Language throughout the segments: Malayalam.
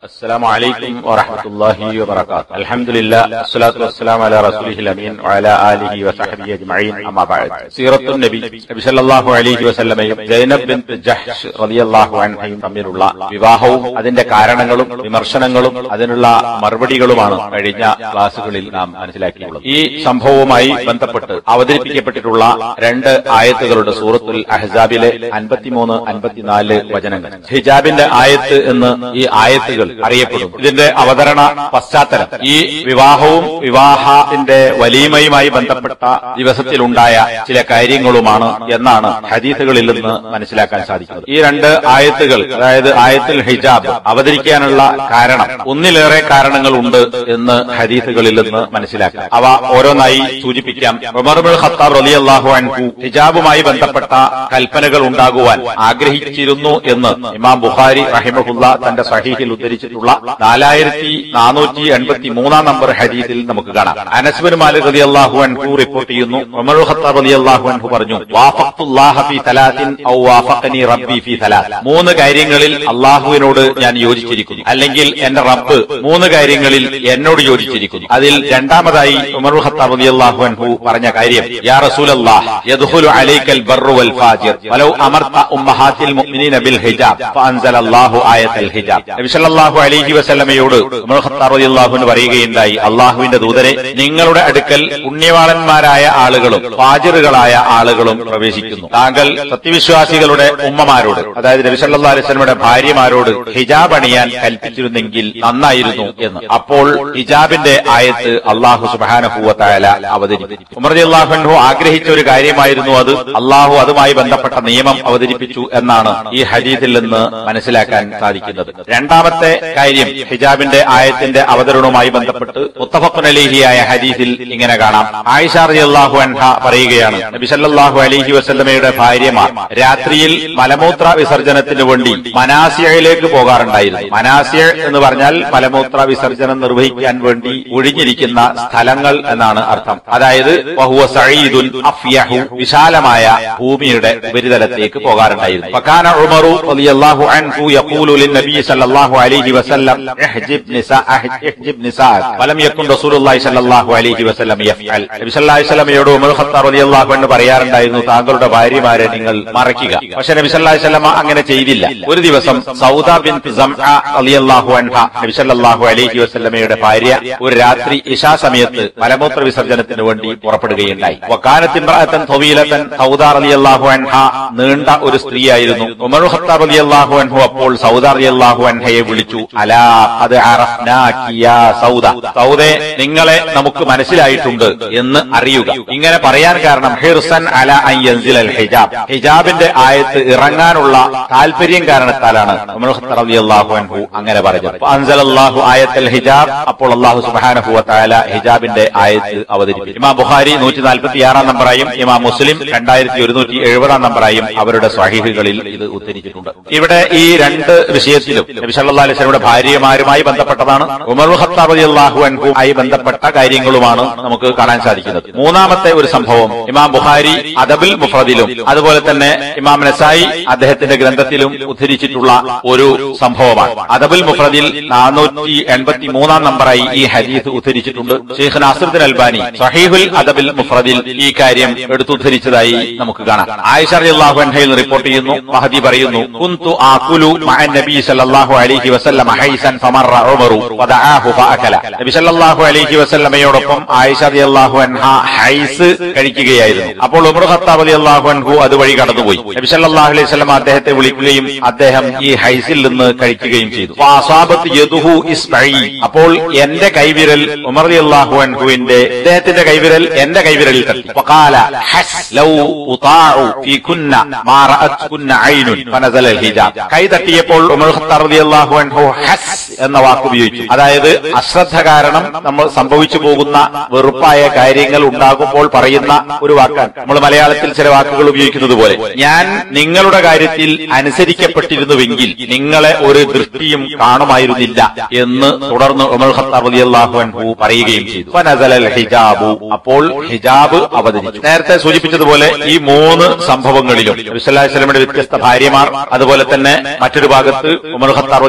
السلام عليكم ورحمة الله وبركاته الحمد لله والصلاة والسلام على رسوله الأمين وعلى آله وصحبه أجمعين أما بعد سيرة النبي നബി സല്ലല്ലാഹു അലൈഹി വസല്ലമയും ജൈനബ് ബിൻ ജഹ്ഷ് റളിയല്ലാഹു അൻഹയും തമ്മിലുള്ള വിവാഹവും അതിന്റെ കാരണങ്ങളും വിമർശനങ്ങളും അതിനുള്ള മറുപടികളുമാണ് കഴിഞ്ഞ ക്ലാസുകളിൽ നാം മനസ്സിലാക്കിയുള്ളത് ഈ സംഭവവുമായി ബന്ധപ്പെട്ട് അവതരിപ്പിക്കപ്പെട്ടിട്ടുള്ള രണ്ട് ആയത്തുകളുടെ സൂറത്തുൽ അഹ്സാബിലെ അൻപത്തിമൂന്ന് അൻപത്തിനാല് വചനങ്ങൾ ഹിജാബിന്റെ ആയത്ത് എന്ന് ഈ ആയത്തുകൾ അറിയപ്പെടും ഇതിന്റെ അവതരണ പശ്ചാത്തലം ഈ വിവാഹവും വിവാഹത്തിന്റെ വലീമയുമായി ബന്ധപ്പെട്ട ദിവസത്തിലുണ്ടായ ചില കാര്യങ്ങളുമാണ് എന്നാണ് ഹദീസുകളിൽ നിന്ന് മനസ്സിലാക്കാൻ സാധിക്കുന്നത് ഈ രണ്ട് ആയത്തുകൾ അതായത് ആയത്തുൽ ഹിജാബ് അവതരിക്കാനുള്ള കാരണം ഒന്നിലേറെ കാരണങ്ങൾ ഉണ്ട് എന്ന് ഹദീസുകളിൽ നിന്ന് മനസ്സിലാക്കാം അവ ഓരോന്നായി സൂചിപ്പിക്കാം ഉമർബുൽ ഖത്താബ് റളിയല്ലാഹു അൻഹു ഹിജാബുമായി ബന്ധപ്പെട്ട കൽപ്പനകൾ ഉണ്ടാകുവാൻ ആഗ്രഹിച്ചിരുന്നു എന്ന് ഇമാം ബുഖാരി റഹിമഹുല്ല തന്റെ സഹീഹിൽ ഉദ്ധരിച്ചിട്ടുള്ള നാലായിരത്തി നാനൂറ്റി എൺപത്തി മൂന്നാം നമ്പർ ഹദീസിൽ നമുക്ക് കാണാം അനസ്ബിൻ മാലിക് റതി അള്ളാഹു അൻഹു റിപ്പോർട്ട് ചെയ്യുന്നു ഉമർ ഖത്താബ് റതി അള്ളാഹു അൻഹു പറഞ്ഞു വാഫഖ്തുല്ലാഹ ഫീ തലാത്തിൻ ഔ വാഫഖനി റബ്ബി ഫീ തലാത്ത് മൂന്ന് കാര്യങ്ങളിൽ അള്ളാഹുവിനോട് ഞാൻ യോജിച്ചിരിക്കുന്നു അല്ലെങ്കിൽ എന്റെ റബ്ബ് മൂന്ന് കാര്യങ്ങളിൽ എന്നോട് യോജിച്ചിരിക്കുന്നു അതിൽ രണ്ടാമതായി ഉമർ ഖത്താബ് റതി അള്ളാഹു അൻഹു പറഞ്ഞ കാര്യം യാ റസൂലല്ലാഹ് യദ്ഖുലു അലൈക്കൽ ബർറു വൽ ഫാജിർ വലൗ അമർത ഉമ്മഹാത്തിൽ മുഅ്മിനീന ബിൽ ഹിജാബ് ഫഅൻസല അല്ലാഹു ആയത്തൽ ഹിജാബ് നബി സല്ലല്ലാഹു അലൈഹി വസല്ലമയോട് ഉമർ ഖത്താബ് റളിയല്ലാഹു അൻഹു പറയുകയുണ്ടായി അള്ളാഹുവിന്റെ ദൂതരെ നിങ്ങളുടെ അടുക്കൽ പുണ്യവാളന്മാരായ ആളുകളും ഫാജിറുകളായ ആളുകളും പ്രവേശിക്കുന്നു താങ്കൾ സത്യവിശ്വാസികളുടെ ഉമ്മമാരോട് അതായത് നബി സല്ലല്ലാഹു അലൈഹി വസല്ലമയുടെ ഭാര്യമാരോട് ഹിജാബ് അണിയാൻ കൽപ്പിച്ചിരുന്നെങ്കിൽ നന്നായിരുന്നു എന്ന് അപ്പോൾ ഹിജാബിന്റെ ആയത്ത് അള്ളാഹു സുബ്ഹാനഹു വ തആല അവതരിപ്പിച്ചു ഉമർ റളിയല്ലാഹു അൻഹു ആഗ്രഹിച്ച ഒരു കാര്യമായിരുന്നു അത് അള്ളാഹു അതുമായി ബന്ധപ്പെട്ട നിയമം അവതരിപ്പിച്ചു എന്നാണ് ഈ ഹദീസിൽ നിന്ന് മനസ്സിലാക്കാൻ സാധിക്കുന്നത് രണ്ടാമത്തെ കാര്യം ഹിജാബിന്റെ ആയത്തിന്റെ അവതരണവുമായി ബന്ധപ്പെട്ട് മുത്തഫഖുൻ അലൈഹിയായ ഹദീസിൽ ഇങ്ങനെ കാണാം ആയിഷ റളിയല്ലാഹു അൻഹ പറയുകയാണ് നബി സല്ലല്ലാഹു അലൈഹി വസല്ലമയുടെ ഭാര്യമാർ രാത്രിയിൽ മലമൂത്ര വിസർജനത്തിന് വേണ്ടി മനാസിയയിലേക്ക് പോകാറുണ്ടായിരുന്നു മനാസിയ എന്ന് പറഞ്ഞാൽ മലമൂത്ര വിസർജനം നിർവഹിക്കാൻ വേണ്ടി ഒഴിഞ്ഞിരിക്കുന്ന സ്ഥലങ്ങൾ എന്നാണ് അർത്ഥം അതായത് വഹുവ സഈദുൻ അഫ്യഹു വിശാലമായ ഭൂമിയുടെ ഉപരിതലത്തേക്ക് പോകാറുണ്ടായിരുന്നു ഫകാന ഉമറു റളിയല്ലാഹു അൻഹു യഖൂലു ലിന്നബി സല്ലല്ലാഹു അലൈഹി വസല്ലം ഇഹ്ജിബ് നിസാ ഇഹ്ജിബ് നിസാ ഫലം യകുൻ റസൂലുള്ളാഹി സല്ലല്ലാഹു അലൈഹി വസല്ലം യഫ്അൽ നബി സല്ലല്ലാഹു അലൈഹി വസല്ലമയോട് ഉമർ ഖത്താബ് റളിയല്ലാഹു അൻഹു പറയാറുണ്ടായിരുന്നു താങ്കളുടെ ഭാര്യമാരെ നിങ്ങൾ മറക്കുക പക്ഷേ നബി സല്ലല്ലാഹു അലൈഹി വസല്ലമ അങ്ങനെ ചെയ്തില്ല ഒരു ദിവസം സൗദ ബിൻത് സംഅ റളിയല്ലാഹു അൻഹ നബി സല്ലല്ലാഹു അലൈഹി വസല്ലമയുടെ ഭാര്യ ഒരു രാത്രി ഇശാ സമയത്ത് മലമൂത്ര വിസർജനത്തിന് വേണ്ടി പുറപ്പെടുകയുണ്ടായി വക്കാനത്ത് ഇംറഅത്തൻ തവീലത്തൻ സൗദ റളിയല്ലാഹു അൻഹ നീണ്ട ഒരു സ്ത്രീയായിരുന്നു ഉമർ ഖത്താബ് റളിയല്ലാഹു അൻഹു അപ്പോൾ സൗദ റളിയല്ലാഹു അൻഹയെ വിളിച്ചു അലാ ഖദ് അറഫ്നാകി യാ സൗദ സൗദേ നിങ്ങളെ നമുക്ക് മനസ്സിലായിട്ടുണ്ട് എന്ന് അറിയുക ഇങ്ങനെ പറയാൻ കാരണം ഹിർസൻ അല അൻ യൻസിലൽ ഹിജാബ് ഹിജാബിന്റെ ആയത്ത് ഇറങ്ങാനുള്ള താല്പര്യം കാരണത്താലാണ് ഉമർ ഖത്താബ് റളിയല്ലാഹു അൻഹു അങ്ങനെ പറഞ്ഞത് അൻസലല്ലാഹു ആയത്തൽ ഹിജാബ് അപ്പോൾ അല്ലാഹു സുബ്ഹാനഹു വ തആല ഹിജാബിന്റെ ആയത്ത് അവതരിപ്പിച്ചു ഇമാം ബുഖാരി നൂറ്റി നാൽപ്പത്തി ആറാം നമ്പറായും ഇമാം മുസ്ലിം രണ്ടായിരത്തി ഒരുന്നൂറ്റി എഴുപതാം നമ്പറായും അവരുടെ സ്വഹീഹുകളിൽ ഇത് ഉദ്ധരിച്ചിട്ടുണ്ട് ഇവിടെ ഈ രണ്ട് വിഷയത്തിലും നബി സല്ലല്ലാഹു അലൈഹി വസല്ലമയുടെ ഭാര്യമാരുമായി ബന്ധപ്പെട്ടതാണ് ഉമർ ഖത്താബ് റളിയല്ലാഹു അൻഹു ആയി ബന്ധപ്പെട്ട കാര്യങ്ങളുമാണ് നമുക്ക് കാണാൻ സാധിക്കുന്നത് മൂന്നാമത്തെ ഒരു സംഭവം ഇമാം ബുഖാരി അദബുൽ മുഫ്രദിലും അതുപോലെ തന്നെ ഇമാം നസായി അദ്ദേഹത്തിന്റെ ഗ്രന്ഥത്തിലും ഉദ്ധരിച്ചിട്ടുള്ള ഒരു സംഭവമാണ് അദബുൽ മുഫ്രദിൽ നാനൂറ്റി എൺപത്തി മൂന്നാം നമ്പറായി ഈ ഹദീസ് ഉദ്ധരിച്ചിട്ടുണ്ട് ഷെയ്ഖ് നാസറുദ്ദീൻ അൽബാനി സഹീഹുൽ അദബിൽ മുഫ്രദിൽ ഈ കാര്യം എടുത്തുദ്ധരിച്ചതായി നമുക്ക് കാണാം ആയിഷ റളിയല്ലാഹു അൻഹയിൽ നിന്ന് റിപ്പോർട്ട് ചെയ്യുന്നു മഹദി പറയുന്നു കുന്തു ആകുലു മഅൻ നബി സല്ലല്ലാഹു അലൈഹി വസല്ലം ഹൈസൻ ഫമറ ഉമറു വദആഹു ഫഅകല നബി സല്ലല്ലാഹു അലൈഹി വസല്ലമയോടൊപ്പം ആയിഷ റളിയല്ലാഹു അൻഹ ഹൈസ് കഴിക്കുകയായിരുന്നു അപ്പോൾ ഉമർ ഖത്താബ് റളിയല്ലാഹു അൻഹു അതുവഴി കടന്നുപോയി നബി സല്ലല്ലാഹു അലൈഹി വസല്ലം അദ്ദേഹത്തെ വിളിക്കുകയും അദ്ദേഹം ഈ ഹൈസിൽ നിന്ന് കഴിക്കുകയും ചെയ്തു ഫഅസാബത്ത് യദുഹു ഇസ്മഈ അപ്പോൾ എന്റെ കൈവിരൽ ഉമർ റളിയല്ലാഹു അൻഹുവിന്റെ അദ്ദേഹത്തിന്റെ കൈവിരൽ എന്റെ കൈവിരലിൽ തട്ടി ഫഖാല ഹസ് ലൗ ഉതാഉ ഫീ കുന്ന മാ റഅത് കുന്ന ഐനുൻ ഫനസല അൽ ഹിജാബ് കൈ തട്ടിയപ്പോൾ ഉമർ ഖത്താബ് റളിയല്ലാഹു അൻഹു ഹസ് എന്ന വാക്ക് ഉപയോഗിച്ചു അതായത് അശ്രദ്ധ കാരണം നമ്മൾ സംഭവിച്ചു പോകുന്ന വെറുപ്പായ കാര്യങ്ങൾ ഉണ്ടാകുമ്പോൾ പറയുന്ന ഒരു വാക്കാണ് നമ്മൾ മലയാളത്തിൽ ചില വാക്കുകൾ ഉപയോഗിക്കുന്നത് പോലെ ഞാൻ നിങ്ങളുടെ കാര്യത്തിൽ അനുസരിക്കപ്പെട്ടിരുന്നുവെങ്കിൽ നിങ്ങളെ ഒരു ദൃഷ്ടിയും കാണുമായിരുന്നില്ല എന്ന് തുടർന്ന് ഉമർ ഖത്താബ് റളിയല്ലാഹു അൻഹു പറയുകയും ചെയ്തു ഫനസലൽ ഹിജാബു അപ്പോൾ ഹിജാബ് അവതരിച്ചു നേരത്തെ സൂചിപ്പിച്ചതുപോലെ ഈ മൂന്ന് സംഭവങ്ങളിലും നബി സല്ലല്ലാഹു അലൈഹി വസല്ലമയുടെ വ്യത്യസ്ത ഭാര്യമാർ അതുപോലെ തന്നെ മറ്റൊരു ഭാഗത്ത് ഉമർ ഖത്താബ് റളിയല്ലാഹു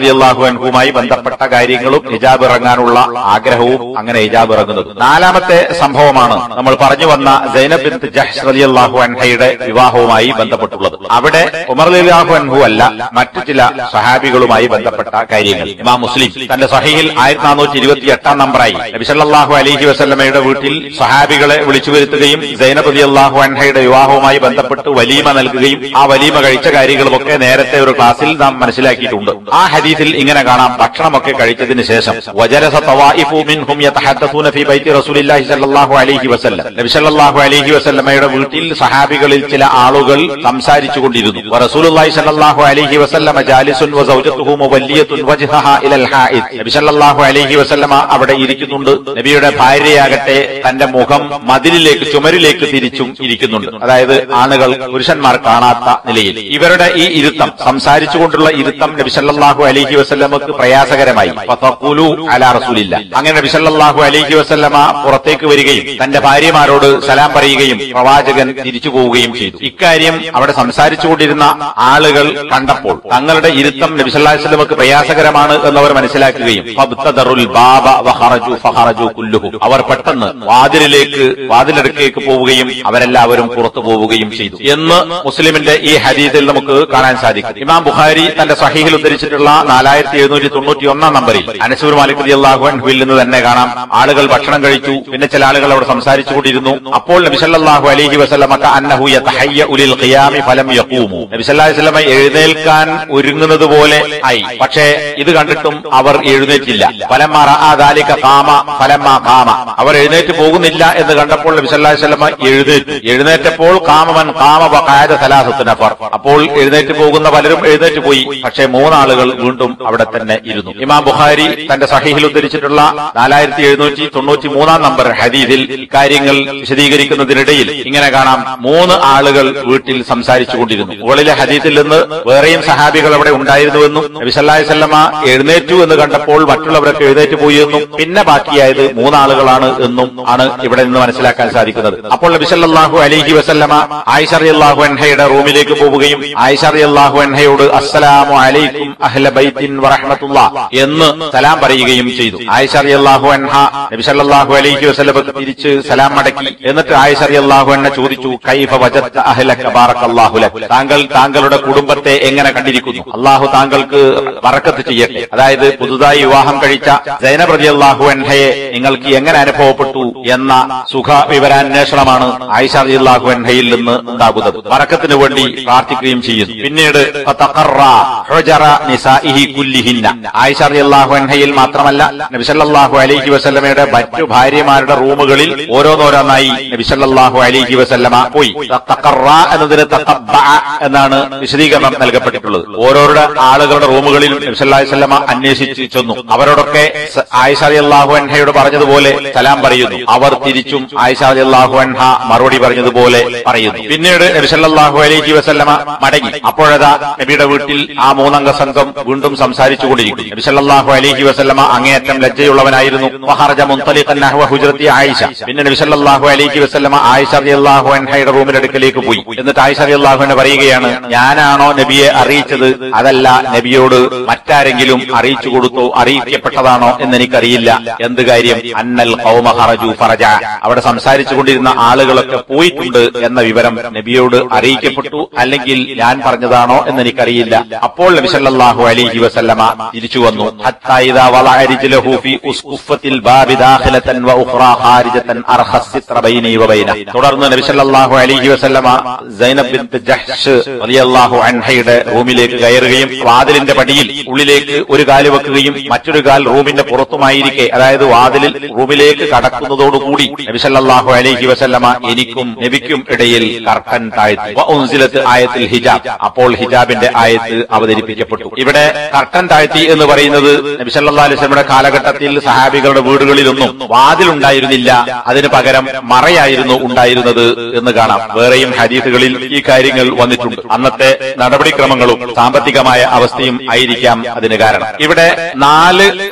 അൻഹുമായി ബന്ധപ്പെട്ട കാര്യങ്ങളും ഹിജാബ് ഇറങ്ങാനുള്ള ആഗ്രഹവും അങ്ങനെ ഹിജാബ് ഇറങ്ങുന്നത് നാലാമത്തെ സംഭവമാണ് നമ്മൾ പറഞ്ഞു വന്ന സൈനബ് ബിൻ ജഹ്ഷ് റളിയല്ലാഹു അൻഹയുടെ വിവാഹവുമായി ബന്ധപ്പെട്ടുള്ളത് അവിടെ ഉമർ റളിയല്ലാഹു അൻഹു അല്ല മറ്റു ചില സഹാബികളുമായി ബന്ധപ്പെട്ട കാര്യങ്ങൾ ഇമാം മുസ്ലിം തന്റെ സഹീഹിൽ ആയിരത്തി നാനൂറ്റി ഇരുപത്തി എട്ടാം നമ്പറായി നബി സല്ലല്ലാഹു അലൈഹി വസല്ലമയുടെ വീട്ടിൽ സഹാബികളെ വിളിച്ചു വരുത്തുകയും സൈനബ് റളിയല്ലാഹു അൻഹയുടെ വിവാഹവുമായി ബന്ധപ്പെട്ട് വലീമ നൽകുകയും ആ വലീമ കഴിച്ച കാര്യങ്ങളുമൊക്കെ നേരത്തെ ഒരു ക്ലാസ്സിൽ നാം മനസ്സിലാക്കിയിട്ടുണ്ട് ആ ഹദീസിൽ ഇങ്ങനെ കാണാം ഭക്ഷണമൊക്കെ കഴിച്ചതിന് ശേഷം വജലസ തവായിഫു മിൻഹും യതഹദ്ദസൂന ഫീ ബൈത്തി റസൂലില്ലാഹി സ്വല്ലല്ലാഹു അലൈഹി വസല്ലം നബി സല്ലല്ലാഹു അലൈഹി വസല്ലമയുടെ വീട്ടിൽ സഹാബികളിൽ ചില ആളുകൾ സംസാരിച്ചു കൊണ്ടിരുന്നു റസൂലുള്ളാഹി സ്വല്ലല്ലാഹു അലൈഹി വസല്ലമ ജാലിസുൻ വ സൗജത്തുഹു മുവല്ലിയത്തുൻ വജ്ഹഹ ഇലൽ ഹായിദ് നബി സല്ലല്ലാഹു അലൈഹി വസല്ലമ അവിടെ ഇരിക്കുന്നുണ്ട് നബിയുടെ ഭാര്യയാകട്ടെ തന്റെ മുഖം മതിലിലേക്ക് ചുമരിലേക്ക് തിരിച്ചും ഇരിക്കുന്നുണ്ട് അതായത് ആണുകൾ പുരുഷന്മാർ കാണാത്ത നിലയിൽ ഇവരുടെ ഈ ഇരുത്തം സംസാരിച്ചുകൊണ്ടുള്ള ഇരുത്തം നബി സല്ലല്ലാഹു അലൈഹി വസല്ലമക്ക് പ്രയാസകരമായി ഫതഖൂലു അലാ റസൂലില്ല അങ്ങനെ നബി സല്ലല്ലാഹു അലൈഹി വസല്ലമ പുറത്തേക്ക് വരികയും തന്റെ ഭാര്യമാരോട് സലാം പറയുകയും പ്രവാചകൻ തിരിച്ചു പോവുകയും ചെയ്തു ഇക്കാര്യം അവിടെ സംസാരിച്ചുകൊണ്ടിരുന്ന ആളുകൾ കണ്ടപ്പോൾ തങ്ങളുടെ ഇരുത്തം നബി സല്ലല്ലാഹു അലൈഹി വസല്ലമക്ക് പ്രയാസകരമാണ് എന്നവർ മനസ്സിലാക്കുകയും ഫബ്തദറുൽ ബാബ വഖറജു ഫഖറജു കുല്ലുഹും അവർ പെട്ടെന്ന് വാതിലിലേക്ക് വാതിലടുക്കേക്ക് പോവുകയും അവരെല്ലാവരും പുറത്തു പോവുകയും ചെയ്തു എന്ന് മുസ്ലിമിന്റെ ഈ ഹദീസിൽ നമുക്ക് കാണാൻ സാധിക്കും ഇമാം ബുഖാരി തന്റെ സഹീഹിൽ ഉദ്ധരിച്ചിട്ടുള്ള നാലായിരത്തി എഴുന്നൂറ്റി തൊണ്ണൂറ്റി ഒന്നാം നമ്പറിൽ അനസൂർ മാലിക് റളിയല്ലാഹു അൻഹുവിൽ നിന്ന് തന്നെ കാണാം ആളുകൾ ഭക്ഷണം കഴിച്ചു പിന്നെ ചില ആളുകൾ അവിടെ സംസാരിച്ചുകൊണ്ടിരുന്നു അപ്പോൾ നബി സല്ലല്ലാഹു അലൈഹി വസല്ലമ അന്നഹു യതഹയ്യ ഉലിൽ ഖിയാമി ഫലം യഖൂമു നബി സല്ലല്ലാഹു അലൈഹി വസല്ലമ എഴുന്നേൽക്കാൻ ഒരുങ്ങുന്നത് പോലെ ആയി പക്ഷേ ഇത് കണ്ടിട്ടും അവർ എഴുന്നേറ്റില്ല ഫലമ്മ റഅ ദാലിക ഖാമ ഫലമ്മ ഖാമ അവർ എഴുന്നേറ്റ് പോകുന്നില്ല എന്ന് കണ്ടപ്പോൾ നബി സല്ലല്ലാഹു അലൈഹി വസല്ലമ എഴുന്നേറ്റു എഴുന്നേറ്റപ്പോൾ ഖാമമൻ ഖാമ വഖാദ സലാസത്തു നഫർ അപ്പോൾ എഴുന്നേറ്റ് പോകുന്ന പലരും എഴുന്നേറ്റ് പോയി പക്ഷേ മൂന്നാളുകൾ വീണ്ടും അവിടെ തന്നെ ഇരുന്നു ഇമാം ബുഖാരി തന്റെ സഹീഹിൽ ഉദ്ധരിച്ചിട്ടുള്ള നാലായിരത്തി എഴുന്നൂറ്റി തൊണ്ണൂറ്റി മൂന്നാം നമ്പർ ഹദീദിൽ കാര്യങ്ങൾ വിശദീകരിക്കുന്നതിനിടയിൽ ഇങ്ങനെ കാണാം മൂന്ന് ആളുകൾ വീട്ടിൽ സംസാരിച്ചു കൊണ്ടിരുന്നു മുകളിലെ ഹദീദിൽ നിന്ന് വേറെയും സഹാബികൾ അവിടെ ഉണ്ടായിരുന്നുവെന്നും നബിസല്ലാഹി സല്ലമ എഴുന്നേറ്റു എന്ന് കണ്ടപ്പോൾ മറ്റുള്ളവരൊക്കെ എഴുന്നേറ്റ് പോയി എന്നും പിന്നെ ബാക്കിയായത് മൂന്നാളുകളാണ് എന്നും ആണ് ഇവിടെ നിന്ന് മനസ്സിലാക്കാൻ സാധിക്കുന്നത് അപ്പോൾ നബിസല്ലാഹു അലൈഹി വസല്ലമ ആയിഷ റളിയല്ലാഹു അൻഹയുടെ റൂമിലേക്ക് പോവുകയും ആയിഷ റളിയല്ലാഹു അൻഹയോട് അസ്സലാമു അലൈക്കും അഹ്ല ബൈത്തിൻ വറഹ്മത്തുള്ള എന്ന് സലാം പറയുകയും ചെയ്തു ആയിഷ റളിയല്ലാഹു അൻഹ നബി സല്ലല്ലാഹു അലൈഹി വസല്ലമക്ക് തിരിച്ച് സലാം മടക്കി എന്നിട്ട് ആയിഷ റളിയല്ലാഹു അൻഹ ചോദിച്ചു കൈഫ വജദ്ത അഹ്ലക ബാറക്കല്ലാഹു ലക് താങ്കൾ താങ്കളുടെ കുടുംബത്തെ എങ്ങനെ കണ്ടിരിക്കുന്നു അള്ളാഹു താങ്കൾക്ക് വറക്കത്ത് ചെയ്യട്ടെ അതായത് പുതുതായി വിവാഹം കഴിച്ച സൈനബ് റളിയല്ലാഹു അൻഹയെ നിങ്ങൾക്ക് എങ്ങനെ അനുഭവപ്പെട്ടു എന്ന സുഖ വിവരാന്വേഷണമാണ് ആയിഷ റളിയല്ലാഹു അൻഹയിൽ നിന്ന് ഉണ്ടാകുന്നത് വറക്കത്തിന് വേണ്ടി പ്രാർത്ഥിക്കുകയും ചെയ്യുന്നു പിന്നീട് ഫതഖറ ഹുജറ നിസാഇഹി കുല്ലിഹിന്ന ആയിഷ റളിയല്ലാഹു അൻഹയിൽ മാത്രമല്ല നബി സല്ലല്ലാഹു അലൈഹി വസല്ലമയുടെ മറ്റു ഭാര്യമാരുടെ റൂമുകളിൽ ഓരോന്നോരോന്നായി നബി സല്ലല്ലാഹു അലൈഹി വസല്ലമ പോയി തഖറ എന്നതിന് തഖബ്ബഅ എന്നാണ് വിശദീകരണം നൽകപ്പെട്ടിട്ടുള്ളത് ഓരോരുടെ ആളുകളുടെ റൂമുകളിലും നബി സല്ലല്ലാഹു അലൈഹി വസല്ലമ അന്വേഷിച്ച് ചെന്നു അവരോടൊക്കെ സ- ആയിഷ റളിയല്ലാഹു അൻഹയോട് പറഞ്ഞതുപോലെ സലാം പറയുന്നു അവർ തിരിച്ചും ആയിഷ റളിയല്ലാഹു അൻഹ മറുപടി പറഞ്ഞതുപോലെ പറയുന്നു പിന്നീട് നബി സല്ലല്ലാഹു അലൈഹി വസല്ലമ മടങ്ങി അപ്പോഴതാ നബിയുടെ വീട്ടിൽ ആ മൂന്നംഗ സംഘം വീണ്ടും സംസാരിച്ചു കൊണ്ടിരിക്കും നബി സല്ലല്ലാഹു അലൈഹി വസല്ലമ അങ്ങേയറ്റം ലജ്ജയുള്ളവനായിരുന്നു ഫഹറജ മുൻതലിഖൻ നഹ്വ ഹുജ്റത്തി ആയിഷ പിന്നെ നബി സല്ലല്ലാഹു അലൈഹി വസല്ലമ ആയിഷ റളിയല്ലാഹു അൻഹയുടെ റൂമിന്റെ അടുക്കലേക്ക് പോയി എന്നിട്ട് ആയിഷ റളിയല്ലാഹു അൻഹ പറയുകയാണ് ഞാനാണോ നബിയെ അറിയിച്ചത് അതല്ല നബിയോട് മറ്റാരെങ്കിലും അറിയിച്ചു കൊടുത്തോ അറിയിക്കപ്പെട്ടതാണോ എന്ന് എനിക്കറിയില്ല എന്ത് കാര്യം അന്നൽ ഖൗമ ഖറജു ഫറജ അവിടെ സംസാരിച്ചു കൊണ്ടിരുന്ന ആളുകളൊക്കെ പോയിട്ടുണ്ട് എന്ന വിവരം നബിയോട് അറിയിക്കപ്പെട്ടു അല്ലെങ്കിൽ ഞാൻ പറഞ്ഞതാണോ എന്ന് എനിക്കറിയില്ല അപ്പോൾ നബി സല്ലല്ലാഹു അലൈഹി വസല്ലമ തിരിച്ചു വന്നു ഹത്താ ഇദാ വളഅ റിജ്ലഹു ഫീ ഉസ്ഖുഫത്തിൽ ബാബി ദാഖിലതൻ വ ഉഖ്റാ ഖാരിജതൻ അർഖ സിത്ര ബൈനി വ ബൈന തുടർന്ന് നബി സല്ലല്ലാഹു അലൈഹി വസല്ലമ സൈനബ് ബിൻത് ജഹ്ഷ് റളിയല്ലാഹു അൻഹയുടെ റൂമിലേക്ക് കയറുകയും വാതിലിന്റെ പടിയിൽ ഉള്ളിലേക്ക് ഒരു കാല് വെക്കുകയും മറ്റൊരു കാൽ റൂമിന്റെ പുറത്തുമായിരിക്കെ അതായത് വാതിലിൽ റൂമിലേക്ക് കടക്കുന്നതോടുകൂടി നബി സല്ലല്ലാഹു അലൈഹി വസല്ലമ എനിക്കും നബിക്കും ഇടയിൽ കർട്ടൻ താഴ്ത്തി വ ഉൻസിലത്ത് ആയത്തിൽ ഹിജാബ് അപ്പോൾ ഹിജാബിന്റെ ആയത്ത് അവതരിപ്പിക്കപ്പെട്ടു ഇവിടെ കർട്ടൻ താഴ്ത്തി എന്ന് പറയുന്നത് നബി സല്ലല്ലാഹു അലൈഹി വസല്ലമയുടെ കാലഘട്ടത്തിൽ സഹാബികളുടെ വീടുകളിലൊന്നും വാതിലുണ്ടായിരുന്നില്ല അതിന് പകരം മറയായിരുന്നു ഉണ്ടായിരുന്നത് എന്ന് കാണാം വേറെയും ഹദീസുകളിൽ ഈ കാര്യങ്ങൾ വന്നിട്ടുണ്ട് അന്നത്തെ നടപടിക്രമങ്ങളും സാമ്പത്തികമായ അവസ്ഥയും ആയിരിക്കാം അതിന് കാരണം ഇവിടെ നാല്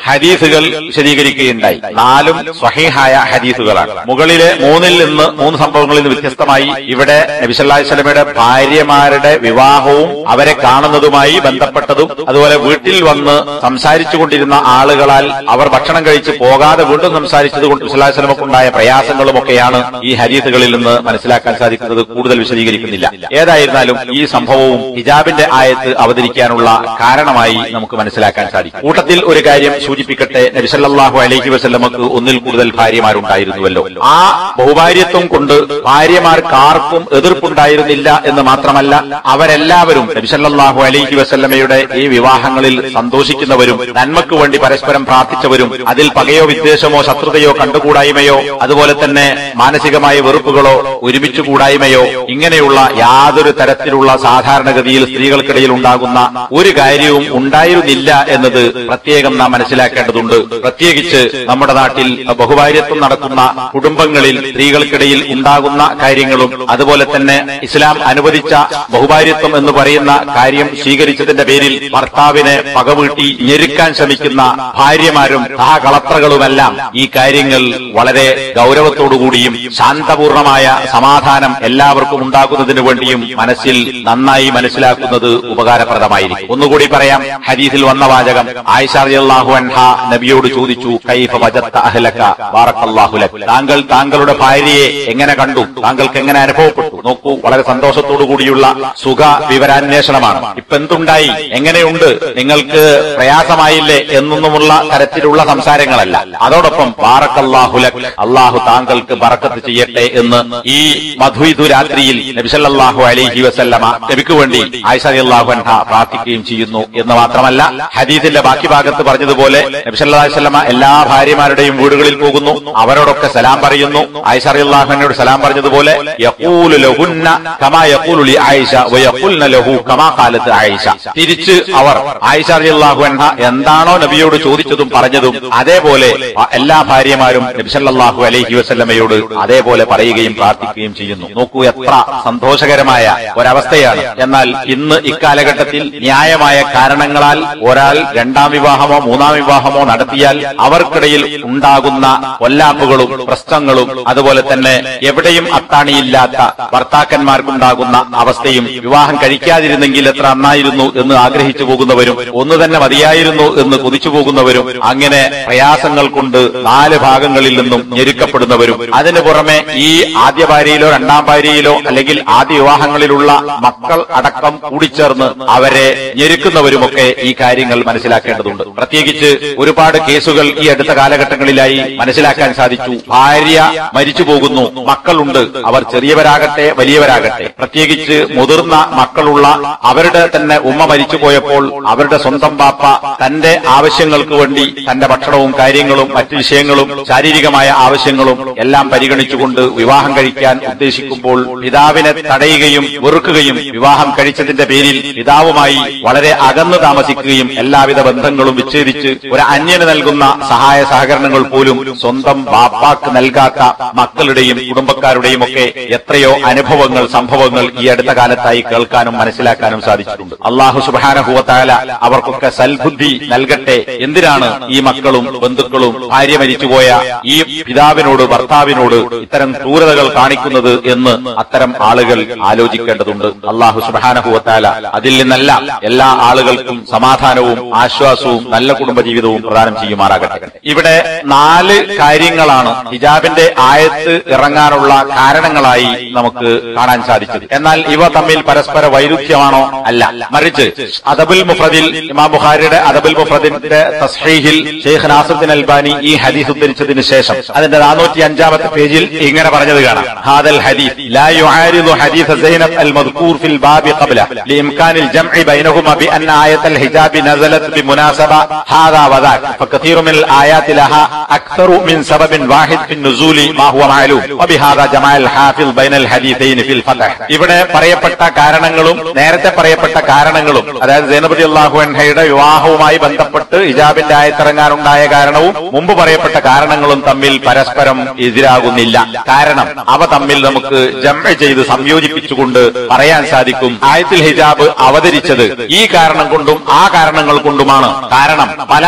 ഹദീസുകൾ വിശദീകരിക്കുകയുണ്ടായി നാലും സ്വഹീഹായ ഹദീസുകളാണ് മുകളിലെ മൂന്നിൽ നിന്ന് മൂന്ന് സംഭവങ്ങളിൽ നിന്ന് വ്യത്യസ്തമായി ഇവിടെ നബിസല്ലാഹി സ്വലമയുടെ ഭാര്യമാരുടെ വിവാഹവും അവരെ കാണുന്നതുമായി ബന്ധപ്പെട്ടതും അതുപോലെ വീട്ടിൽ വന്ന് സംസാരിച്ചു കൊണ്ടിരുന്ന ആളുകളാൽ അവർ ഭക്ഷണം കഴിച്ച് പോകാതെ വീണ്ടും സംസാരിച്ചത് കൊണ്ട് നബിസല്ലാഹി സ്വലമക്കുണ്ടായ പ്രയാസങ്ങളും ഒക്കെയാണ് ഈ ഹദീസുകളിൽ നിന്ന് മനസ്സിലാക്കാൻ സാധിക്കുന്നത് കൂടുതൽ വിശദീകരിക്കുന്നില്ല ഏതായിരുന്നാലും ഈ സംഭവവും ഹിജാബിന്റെ ആയത്ത് അവതരിക്കാനുള്ള കാരണമായി നമുക്ക് മനസ്സിലാക്കാൻ സാധിക്കും കൂട്ടത്തിൽ ഒരു കാര്യം സൂചിപ്പിക്കട്ടെ നബിസല്ലാഹു അലൈഹി വസല്ലമക്ക് ഒന്നിൽ കൂടുതൽ ഭാര്യമാരുണ്ടായിരുന്നുവല്ലോ ആ ബഹുഭാര്യത്വം കൊണ്ട് ഭാര്യമാർക്ക് ആർക്കും എതിർപ്പുണ്ടായിരുന്നില്ല എന്ന് മാത്രമല്ല അവരെല്ലാവരും നബിസല്ലാഹു അലൈഹി വസല്ലമയുടെ ഈ വിവാഹങ്ങളിൽ സന്തോഷിക്കുന്നവരും നന്മയ്ക്ക് വേണ്ടി പരസ്പരം പ്രാർത്ഥിച്ചവരും അതിൽ പകയോ വിദ്വേഷമോ ശത്രുതയോ കണ്ടുകൂടായ്മയോ അതുപോലെ തന്നെ മാനസികമായ വെറുപ്പുകളോ ഒരുമിച്ച് കൂടായ്മയോ ഇങ്ങനെയുള്ള യാതൊരു തരത്തിലുള്ള സാധാരണഗതിയിൽ സ്ത്രീകൾക്കിടയിൽ ഉണ്ടാകുന്ന ഒരു കാര്യവും ഉണ്ടായിരുന്നില്ല എന്നത് പ്രത്യേകം നാം മനസ്സിലാക്കേണ്ടതുണ്ട് പ്രത്യേകിച്ച് നമ്മുടെ നാട്ടിൽ ബഹുഭാര്യത്വം നടക്കുന്ന കുടുംബങ്ങളിൽ സ്ത്രീകൾക്കിടയിൽ ഉണ്ടാകുന്ന കാര്യങ്ങളും അതുപോലെ തന്നെ ഇസ്ലാം അനുവദിച്ച ബഹുഭാര്യത്വം എന്ന് പറയുന്ന കാര്യം സ്വീകരിച്ചതിന്റെ പേരിൽ ഭർത്താവിനെ പകവീട്ടി ഞെരുക്കാൻ ശ്രമിക്കുന്ന ഭാര്യമാരും സഹകളത്രകളുമെല്ലാം ഈ കാര്യങ്ങൾ വളരെ ഗൗരവത്തോടുകൂടിയും ശാന്തപൂർണമായ സമാധാനം എല്ലാവർക്കും ഉണ്ടാകുന്നതിന് വേണ്ടിയും മനസ്സിൽ നന്നായി മനസ്സിലാക്കുന്നത് ഉപകാരപ്രദമായിരിക്കും ഒന്നുകൂടി പറയാം ഹദീസിൽ വന്ന വാചകം ആയിഷാഹു അൻഹ നബിയോട് ചോദിച്ചു കൈഫ വജത്ത അഹ്ലക ബാറക്കല്ലാഹു ലക് താങ്കൾ താങ്കളുടെ ഭാര്യയെ എങ്ങനെ കണ്ടു താങ്കൾക്ക് എങ്ങനെ അനുഭവപ്പെട്ടു നോക്കൂ വളരെ സന്തോഷത്തോടു കൂടിയുള്ള സുഖ വിവരാന്വേഷണമാണ് ഇപ്പൊ എന്തുണ്ടായി എങ്ങനെയുണ്ട് നിങ്ങൾക്ക് പ്രയാസമായില്ലേ എന്നൊന്നുമുള്ള തരത്തിലുള്ള സംസാരങ്ങളല്ല അതോടൊപ്പം ബാറക്കല്ലാഹു ലക് അള്ളാഹു താങ്കൾക്ക് ബറക്കത്ത് ചെയ്യട്ടെ എന്ന് ഈ മധുയിതു രാത്രിയിൽ നബിസല്ലാഹു അലൈഹി വസല്ലമ നബിക്ക് വേണ്ടി ആയിഷ അള്ളാഹു അൻഹ പ്രാർത്ഥിക്കുകയും ചെയ്യുന്നു എന്ന് മാത്രമല്ല ഹദീസിന്റെ ബാക്കി ഭാഗത്ത് പറഞ്ഞതുപോലെ നബിസല്ലാഹു വല്ലമ എല്ലാ ഭാര്യമാരുടെയും വീടുകളിൽ പോകുന്നു അവരോടൊക്കെ സലാം പറയുന്നു ആയിഷ അള്ളാഹുനോട് സലാം പറഞ്ഞതുപോലെ യഖൂലു ലഹുന്ന കമാ യഖൂലു ലി ആയിഷ വയഖുൽന ലഹു കമാ ഖാലത്ത് ആയിഷ തിരിച്ച് അവർ ആയിഷ റളിയല്ലാഹു അൻഹ എന്താണോ നബിയോട് ചോദിച്ചതും പറഞ്ഞതും അതേപോലെ എല്ലാ ഭാര്യമാരും നബി സല്ലല്ലാഹു അലൈഹി വസല്ലമയോട് അതേപോലെ പറയുകയും പ്രാർത്ഥിക്കുകയും ചെയ്യുന്നു നോക്കൂ എത്ര സന്തോഷകരമായ ഒരവസ്ഥയാണ് എന്നാൽ ഇന്ന് ഇക്കാലഘട്ടത്തിൽ ന്യായമായ കാരണങ്ങളാൽ ഒരാൾ രണ്ടാം വിവാഹമോ മൂന്നാം വിവാഹമോ നടത്തിയാൽ അവർക്കിടയിൽ ഉണ്ടാകുന്ന കൊല്ലാപ്പുകളും പ്രശ്നങ്ങളും അതുപോലെ തന്നെ എവിടെയും അത്താണിയില്ലാത്ത ഭർത്താക്കന്മാർക്കുണ്ടാകുന്ന അവസ്ഥയും വിവാഹം കഴിക്കാതിരുന്നെങ്കിൽ എത്ര നന്നായിരുന്നു എന്ന് ആഗ്രഹിച്ചു പോകുന്നവരും ഒന്നു തന്നെ മതിയായിരുന്നു എന്ന് കൊതിച്ചു പോകുന്നവരും അങ്ങനെ പ്രയാസങ്ങൾ കൊണ്ട് നാല് ഭാഗങ്ങളിൽ നിന്നും ഞെരുക്കപ്പെടുന്നവരും അതിനു പുറമെ ഈ ആദ്യ ഭാര്യയിലോ രണ്ടാം ഭാര്യയിലോ അല്ലെങ്കിൽ ആദ്യ വിവാഹങ്ങളിലുള്ള മക്കൾ അടക്കം കൂടിച്ചേർന്ന് അവരെ ഞെരുക്കുന്നവരുമൊക്കെ ഈ കാര്യങ്ങൾ മനസ്സിലാക്കേണ്ടതുണ്ട് പ്രത്യേകിച്ച് ഒരുപാട് കേസുകൾ ഈ അടുത്ത കാലഘട്ടങ്ങളിലായി മനസ്സിലാക്കാൻ സാധിച്ചു ഭാര്യ മരിച്ചു പോകുന്നു മക്കളുണ്ട് അവർ ചെറിയവരാകട്ടെ വലിയവരാകട്ടെ പ്രത്യേകിച്ച് മുതിർന്ന മക്കളുള്ള അവരുടെ തന്നെ ഉമ്മ മരിച്ചു പോയപ്പോൾ അവരുടെ സ്വന്തം ബാപ്പ തന്റെ ആവശ്യങ്ങൾക്ക് വേണ്ടി തന്റെ ഭക്ഷണവും കാര്യങ്ങളും മറ്റു വിഷയങ്ങളും ശാരീരികമായ ആവശ്യങ്ങളും എല്ലാം പരിഗണിച്ചുകൊണ്ട് വിവാഹം കഴിക്കാൻ ഉദ്ദേശിക്കുമ്പോൾ പിതാവിനെ തടയുകയും വെറുക്കുകയും വിവാഹം കഴിച്ചതിന്റെ പേരിൽ പിതാവുമായി വളരെ അകന്നു താമസിക്കുകയും എല്ലാവിധ ബന്ധങ്ങളും വിച്ഛേദിച്ച് ഒരു അന്യന് നൽകുന്ന സഹായ സഹകരണങ്ങൾ പോലും സ്വന്തം ബാപ്പാക്ക് നൽകാത്ത മക്കളുടെയും കുടുംബക്കാരുടെയും ഒക്കെ എത്രയോ അനുഭവങ്ങൾ സംഭവങ്ങൾ ഈ അടുത്ത കാലത്തായി കേൾക്കാനും മനസ്സിലാക്കാനും സാധിച്ചിട്ടുണ്ട് അള്ളാഹു സുബാനഹുവത്താല അവർക്കൊക്കെ സൽബുദ്ധി നൽകട്ടെ എന്തിനാണ് ഈ മക്കളും ബന്ധുക്കളും ഭാര്യ മരിച്ചുപോയ ഈ പിതാവിനോട് ഭർത്താവിനോട് ഇത്തരം ക്രൂരതകൾ കാണിക്കുന്നത് എന്ന് അത്തരം ആളുകൾ ആലോചിക്കേണ്ടതുണ്ട് അള്ളാഹു സുബാനഹുവത്താല അതിൽ നിന്നല്ല എല്ലാ ആളുകൾക്കും സമാധാനവും ആശ്വാസവും നല്ല കുടുംബജീവിതവും പ്രദാനം ചെയ്യുമാറാകട്ടെ ഇവിടെ നാല് കാര്യങ്ങളാണ് ഹിജാബിന്റെ ആയത്ത് ഇറങ്ങാനുള്ള കാരണങ്ങളായി നമുക്ക് കാണാൻ സാധിച്ചത് എന്നാൽ ഇവ തമ്മിൽ പരസ്പര വൈരുദ്ധ്യമാണോ അല്ല മറിച്ച് അദബുൽ മുഫ്രദിൽ ഇമാം ബുഖാരിയുടെ അദബുൽ മുഫ്രദിന്റെ തസ്ഹീഹിൽ ഷെയ്ഖ് നാസുദ്ദീൻ അൽബാനി ഈ ഹദീസ് ഉദ്ധരിച്ചതിന് ശേഷം അതിന്റെ നാനൂറ്റി അഞ്ചാമത്തെ പേജിൽ ഇങ്ങനെ പറഞ്ഞത് കാണാം ഹാദൽ ഹദീസ് ലാ യുആരിദു ഹദീസ് സൈനബ് അൽ മദ്കൂർ ഫിൽ ബാബി ഖബ്ല لإمكان الجمع بينهما بأن آية الحجاب نزلت بمناسبة هذا وذاك فكثير من الآيات لها أكثر من سبب واحد في النزول ما هو معلوم وبهذا جمع الحافظ بين الحديثين في الفتح ഇവിടെ പറയപ്പെട്ട കാരണങ്ങളും നേരത്തെ പറയപ്പെട്ട കാരണങ്ങളും അതായത് സൈനബി അള്ളാഹു അൻഹയുടെ വിവാഹവുമായി ബന്ധപ്പെട്ട് ഹിജാബിന്റെ ആയത്തിറങ്ങാനുണ്ടായ കാരണവും മുമ്പ് പറയപ്പെട്ട കാരണങ്ങളും തമ്മിൽ പരസ്പരം എതിരാകുന്നില്ല കാരണം അവ തമ്മിൽ നമുക്ക് ജമ ചെയ്ത് സംയോജിപ്പിച്ചുകൊണ്ട് പറയാൻ സാധിക്കും ആയത്തിൽ ഹിജാബ് അവതരിച്ചത് ഈ കാരണം കൊണ്ടും ആ കാരണങ്ങൾ കൊണ്ടുമാണ് കാരണം പല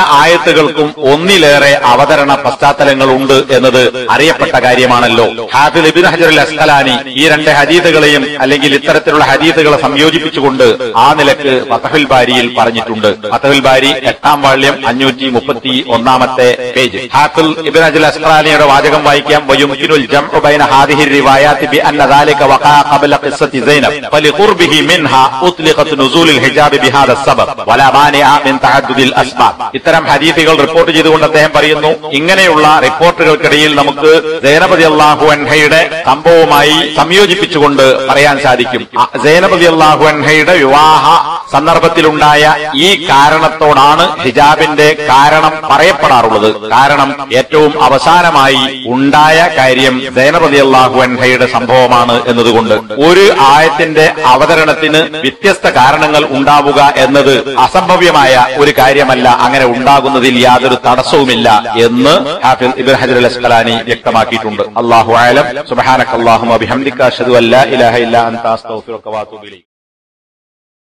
ആയത്തുകൾക്കും ഒന്നിലേറെ അവതരണ പശ്ചാത്തലങ്ങളുണ്ട് എന്നത് അറിയപ്പെട്ട കാര്യമാണല്ലോ ഹാഫിദ് ഇബിൻ ഹജർ അസ്കലാനി ഈ രണ്ട് ഹദീദുകളെയും അല്ലെങ്കിൽ ഇത്തരത്തിലുള്ള ഹദീദുകളെ സംയോജിപ്പിച്ചുകൊണ്ട് ആ നിലക്ക് ഫതഹുൽ ബാരിയിൽ പറഞ്ഞിട്ടുണ്ട് ഫതഹുൽ ബാരി എട്ടാം വാള്യം അഞ്ഞൂറ്റി മുപ്പത്തി ഒന്നാമത്തെ പേജ് ഹാഫിൽ ഇബിൻ ഹജർ അസ്കലാനിയുടെ വാചകം വായിക്കാം വയുംകിനുൽ ജംഉ ബൈന ഹാദിഹി റിവായാത്തി ബിഅന്ന ذلك وقع قبل قصة زينب فلقربه منها أطلقت نزول الحجاب بهذا السبب ولا مانع من تعدد الأسباب ഇത്തരം ഹദീസുകൾ റിപ്പോർട്ട് ചെയ്തുകൊണ്ട് അദ്ദേഹം പറയുന്നു ഇങ്ങനെയുള്ള റിപ്പോർട്ടുകൾക്കിടയിൽ നമുക്ക് സൈനബതി അള്ളാഹു അൻഹയുടെ സംഭവവുമായി സംയോജിപ്പിച്ചുകൊണ്ട് പറയാൻ സാധിക്കും സൈനബതി അള്ളാഹു അൻഹയുടെ വിവാഹ സന്ദർഭത്തിലുണ്ടായ ഈ കാരണത്തോടാണ് ഹിജാബിന്റെ കാരണം പറയപ്പെടാറുള്ളത് കാരണം ഏറ്റവും അവസാനമായി ഉണ്ടായ കാര്യം സൈനബതി അള്ളാഹു അൻഹയുടെ സംഭവമാണ് എന്നതുകൊണ്ട് ഒരു ആയത്തിന്റെ അവതരണത്തിന് വ്യത്യസ്ത കാരണങ്ങൾ ഉണ്ടാവുക എന്നത് അസംഭവ്യമായ ഒരു കാര്യമല്ല അങ്ങനെ ഉണ്ടാകുന്നതിൽ യാതൊരു തടസ്സവുമില്ല എന്ന് ഹാഫിൽ ഇബൻ ഹജർ അൽ അസ്കലാനി വ്യക്തമാക്കിയിട്ടുണ്ട് അള്ളാഹു ആലം സുബഹാനക് അല്ലാഹുമ്മ ബിഹംദിക അഷ്ഹദു അല്ലാ ഇലാഹ ഇല്ലാ അൻത അസ്തഗ്ഫിറുക വഅതൂബു ഇലൈക്